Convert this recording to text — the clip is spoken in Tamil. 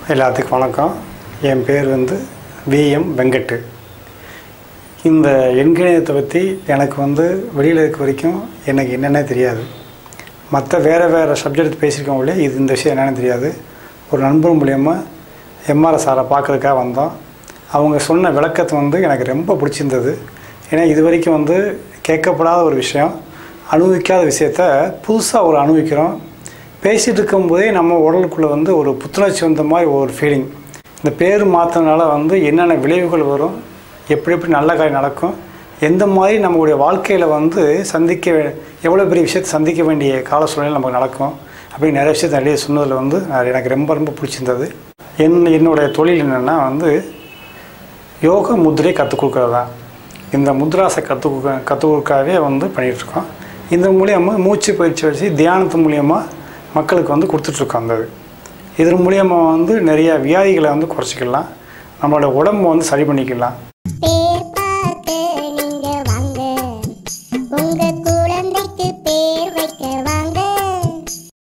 எல்லாத்துக்கும் வணக்கம் என் பேர் வந்து விஎம் வெங்கட்டு இந்த எண்கணிதத்தை பற்றி எனக்கு வந்து வெளியில் இருக்க வரைக்கும் எனக்கு என்னென்ன தெரியாது மற்ற வேறு வேறு சப்ஜெக்ட் பேசியிருக்கவங்களே இது இந்த விஷயம் என்னென்னு தெரியாது ஒரு நண்பர் மூலயமா எம்ஆர்எஸ் சாரை பார்க்கறதுக்காக வந்தோம் அவங்க சொன்ன விளக்கத்தை வந்து எனக்கு ரொம்ப பிடிச்சிருந்தது ஏன்னா இது வரைக்கும் வந்து கேட்கப்படாத ஒரு விஷயம் அனுபவிக்காத விஷயத்த புதுசாக ஒரு அனுபவிக்கிறோம் பேசிகிட்டு இருக்கும்போதே நம்ம உடலுக்குள்ளே வந்து ஒரு புத்துணர்ச்சி வந்த மாதிரி ஒரு ஃபீலிங் இந்த பேர் மாற்றினால வந்து என்னென்ன விளைவுகள் வரும் எப்படி எப்படி நல்ல காரியம் நடக்கும் எந்த மாதிரி நம்மளுடைய வாழ்க்கையில் வந்து சந்திக்க வே- எவ்வளோ பெரிய விஷயத்தை சந்திக்க வேண்டிய கால சூழ்நிலை நமக்கு நடக்கும் அப்படின்னு நிறைய விஷயத்தை நிறைய சொன்னதில் வந்து அது எனக்கு ரொம்ப ரொம்ப பிடிச்சிருந்தது என் என்னுடைய தொழில் என்னென்னா வந்து யோக முத்திரை கற்றுக் கொடுக்கறது தான் இந்த முத்ராசை கற்றுக் கொடுக்க கற்றுக் கொடுக்காவே வந்து பண்ணிகிட்ருக்கோம் இந்த மூலியமாக மூச்சு பயிற்சி வச்சு தியானத்து மூலியமாக மக்களுக்கு வந்து கொடுத்துட்ருக்கோம் அந்த இது. இதன் மூலியமாக வந்து நிறைய வியாதிகளை வந்து குறைச்சிக்கலாம் நம்மளோட உடம்பை வந்து சரி பண்ணிக்கலாம் பேர்